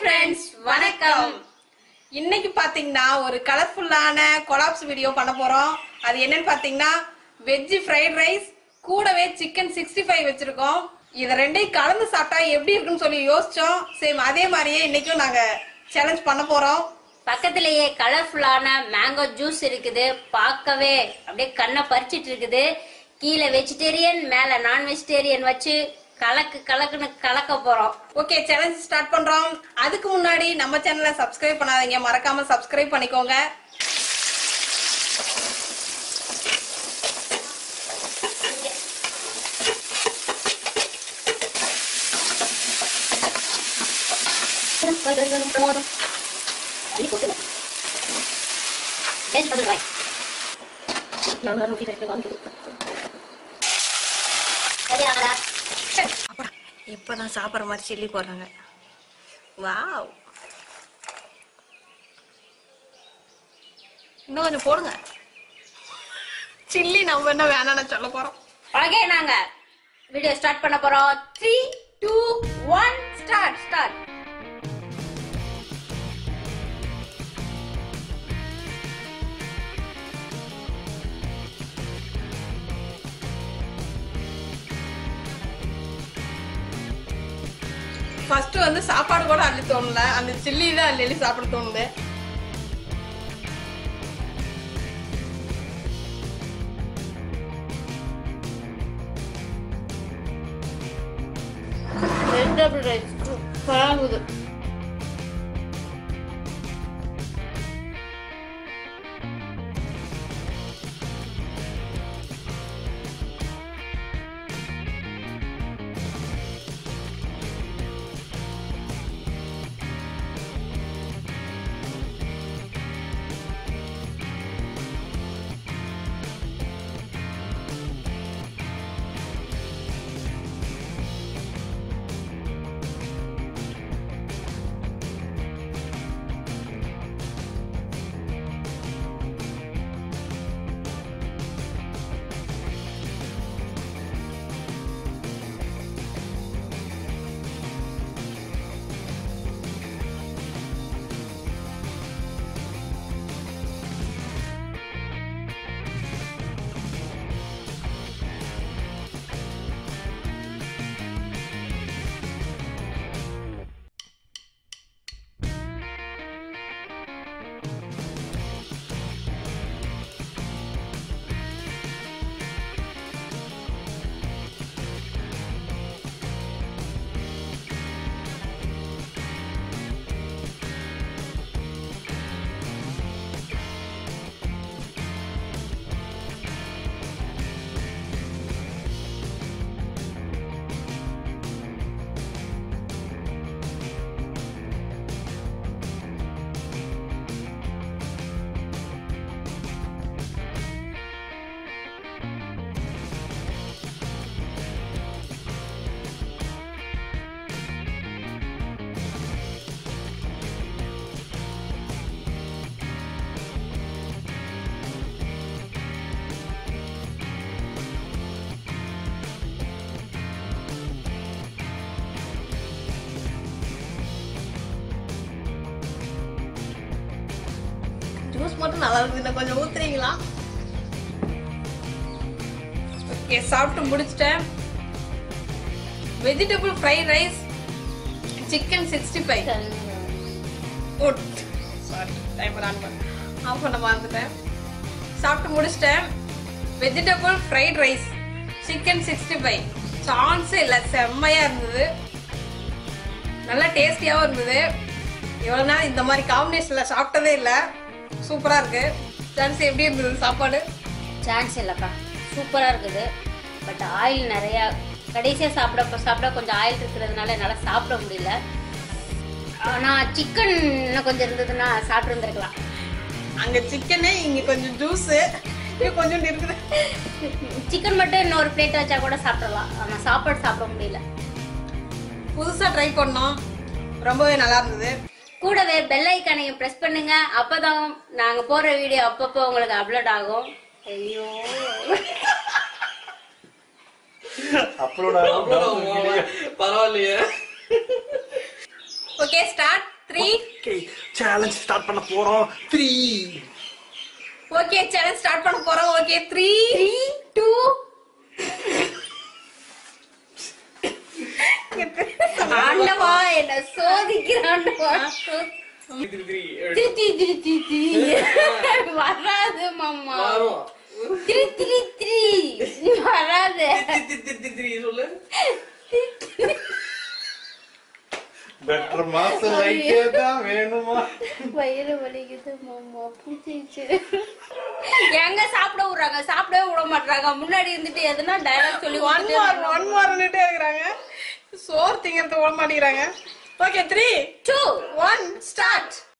friends வணக்கம் இன்னைக்கு பாத்தீங்கன்னா ஒரு கலர்ஃபுல்லான கொலாப்ஸ் வீடியோ பண்ண போறோம் அது என்னன்னு பாத்தீங்கன்னா வெஜ் ஃப்ரைட் ரைஸ் கூடவே சிக்கன் சிக்ஸ்டி ஃபைவ் வச்சிருக்கோம் இத ரெண்டையும் கலந்து சாப்பிட்டா எப்படி இருக்குன்னு சொல்லி யோசிச்சோம் சேம் அதே மாதிரியே இன்னைக்கும் நாங்க சேலஞ்ச் பண்ண போறோம் பக்கத்திலேயே கலர்ஃபுல்லான மேங்கோ ஜூஸ் இருக்குது பார்க்கவே அப்படியே கண்ணை பறிச்சிட்டு இருக்குது கீழே வெஜிடேரியன் மேல நான் வெஜிடேரியன் வச்சு கலக்கு கலக்குன்னு கலக்க போறோம் ஓகே சேலஞ்ச் ஸ்டார்ட் பண்றோம் அதுக்கு முன்னாடி நம்ம சேனலை சப்ஸ்கிரைப் பண்ணாதீங்க மறக்காம சப்ஸ்கிரைப் பண்ணிக்கோங்க அப்பா இப்பதான் சாப்பிட்ற மாதிரி சில்லி போடுறாங்க வாவ் இன்னும் கொஞ்சம் போடுங்க சில்லி நம்ம என்ன வேணாம்னு சொல்ல போறோம் ஓகே நாங்க வீடியோ ஸ்டார்ட் பண்ண போறோம் three two one start start first வந்து சாப்பாடு கூட அள்ளி தோணல அந்த சில்லி தான் அள்ளி அள்ளி சாப்பிட தோணுது வெஜிடபிள் ரைஸ் பழகுது ஜூஸ் மட்டும் நல்லா இருக்குது இன்னும் கொஞ்சம் ஊத்துறீங்களா ஓகே சாப்பிட்டு முடிச்சிட்டேன் vegetable fried rice chicken sixty five good sorry timer on பண்ண ஆஃப் பண்ண மறந்துட்டேன் சாப்பிட்டு முடிச்சிட்டேன் vegetable fried rice chicken sixty five சான்ஸே இல்லை செம்மையாக இருந்தது நல்லா டேஸ்டியாகவும் இருந்தது இவ்வளோ நாள் இந்த மாதிரி காம்பினேஷனில் சாப்பிட்டதே இல்லை சூப்பராக இருக்கு சான்ஸ் எப்படி இருந்தது சாப்பாடு சான்ஸ் இல்லைப்பா சூப்பராக இருக்குது பட் ஆயில் நிறையா கடைசியாக சாப்பிட சாப்பிட கொஞ்சம் ஆயில் இருக்கிறதுனால என்னால் சாப்பிட முடியல ஆனால் சிக்கன் இன்னும் கொஞ்சம் இருந்ததுன்னா சாப்பிட்டு இருந்திருக்கலாம் அங்கே சிக்கனு இங்கே கொஞ்சம் ஜூஸு இங்கே கொஞ்சம் இருக்குது சிக்கன் மட்டும் இன்னொரு பிளேட் வச்சா கூட சாப்பிடலாம் ஆனால் சாப்பாடு சாப்பிட முடியல புதுசாக ட்ரை பண்ணோம் ரொம்பவே நல்லா இருந்தது கூடவே பெல் ஐக்கானையும் பிரஸ் பண்ணுங்க அப்பதான் நாங்க போற வீடியோ அப்பப்போ உங்களுக்கு அப்லோட் ஆகும் ஐயோ அப்லோட் ஆகும் பரவாயில்லையே okay start three okay challenge start பண்ண போறோம் த்ரீ ஓகே சேலஞ்ச் ஸ்டார்ட் பண்ண போறோம் ஓகே த்ரீ டூ ஆண்டவா என்ன சோதிக்கிறாண்டவா திரி திரி திரி திரி வராது மாமா திரி திரி திரி வராது சொல்லு பெட்டர் மாசம் லைட்டே தான் வேணுமா வயிறு வலிக்குது மாமா பூச்சிச்சு எங்க சாப்பிட விடுறாங்க சாப்பிடவே விட மாட்டாங்க முன்னாடி இருந்துட்டு எதுனா டைலாக் சொல்லி ஒன் மோர் ஒன் மோர்னுட்டே இருக்கிறாங்க சோறு திங்கிறது ஓட மாட்டேங்கிறாங்க okay three two one start